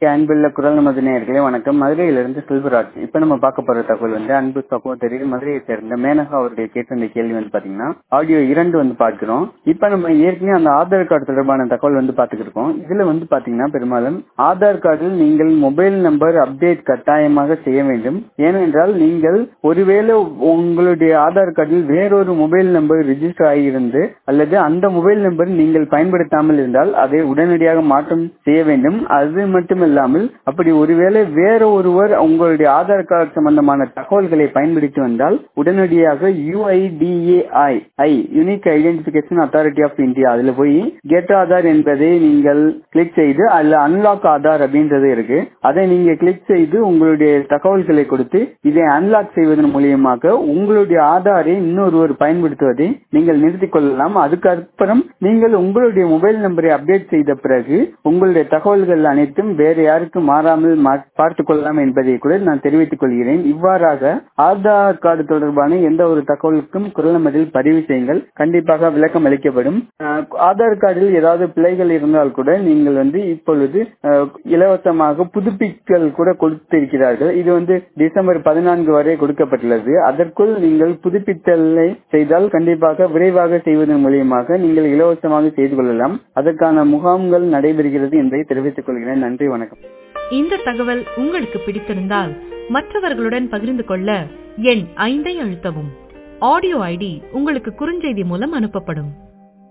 அன்புள்ள குரல் நமது நேயர்களே வணக்கம் மதுரையிலிருந்து செல்வராஜ் இப்ப நம்ம பார்க்க போற தகவல் வந்து அன்பு சகோதரி மதுரையை சேர்ந்த மேனகா அவருடைய கேட்ட இந்த கேள்வி வந்து பாத்தீங்கன்னா ஆடியோ இரண்டு வந்து பார்க்கிறோம் இப்ப நம்ம ஏற்கனவே அந்த ஆதார் கார்டு தொடர்பான தகவல் வந்து பாத்துக்கிட்டு இருக்கோம் இதுல வந்து பாத்தீங்கன்னா பெரும்பாலும் ஆதார் கார்டில் நீங்கள் மொபைல் நம்பர் அப்டேட் கட்டாயமாக செய்ய வேண்டும் ஏனென்றால் நீங்கள் ஒருவேளை உங்களுடைய ஆதார் கார்டில் வேறொரு மொபைல் நம்பர் ரிஜிஸ்டர் ஆகியிருந்து அல்லது அந்த மொபைல் நம்பர் நீங்கள் பயன்படுத்தாமல் இருந்தால் அதை உடனடியாக மாற்றம் செய்ய வேண்டும் அது மட்டுமில்லாமல் அப்படி ஒருவேளை வேற ஒருவர் உங்களுடைய ஆதார் கார்டு சம்பந்தமான தகவல்களை பயன்படுத்தி வந்தால் உடனடியாக யுஐடிஏஐ ஐ unique identification authority of India அதுல போய் கெட் ஆதார் என்பதை நீங்கள் கிளிக் செய்து அதுல அன்லாக் ஆதார் அப்படின்றது இருக்கு அதை நீங்க கிளிக் செய்து உங்களுடைய தகவல்களை கொடுத்து இதை அன்லாக் செய்வதன் மூலியமாக உங்களுடைய ஆதாரை இன்னொருவர் பயன்படுத்துவதை நீங்கள் நிறுத்திக் கொள்ளலாம் அதுக்கு அப்புறம் நீங்கள் உங்களுடைய மொபைல் நம்பரை அப்டேட் செய்த பிறகு உங்களுடைய தகவல்கள் அனைத்தும் வேறு யாருக்கும் மாறாமல் பார்த்துக் கொள்ளலாம் என்பதை கூட நான் தெரிவித்துக் கொள்கிறேன் இவ்வாறாக ஆதார் கார்டு தொடர்பான எந்த ஒரு தகவலுக்கும் குரல் நமதில் பதிவு செய்யுங்கள் கண்டிப்பாக விளக்கம் அளிக்கப்படும் ஆதார் கார்டில் ஏதாவது பிழைகள் இருந்தால் கூட நீங்கள் வந்து இப்பொழுது இலவசமாக புதுப்பிக்கல் கூட கொடுத்திருக்கிறார்கள் இது வந்து டிசம்பர் பதினான்கு வரை கொடுக்கப்பட்டுள்ளது அதற்குள் நீங்கள் புதுப்பித்தலை செய்தால் கண்டிப்பாக விரைவாக செய்வதன் மூலியமாக நீங்கள் இலவசமாக செய்து கொள்ளலாம் அதற்கான முகாம்கள் நடைபெறுகிறது என்பதை தெரிவித்துக் கொள்கிறேன் நன்றி வணக்கம் இந்த தகவல் உங்களுக்கு பிடித்திருந்தால் மற்றவர்களுடன் பகிர்ந்து கொள்ள எண் ஐந்தை அழுத்தவும் ஆடியோ ஐடி உங்களுக்கு குறுஞ்செய்தி மூலம் அனுப்பப்படும்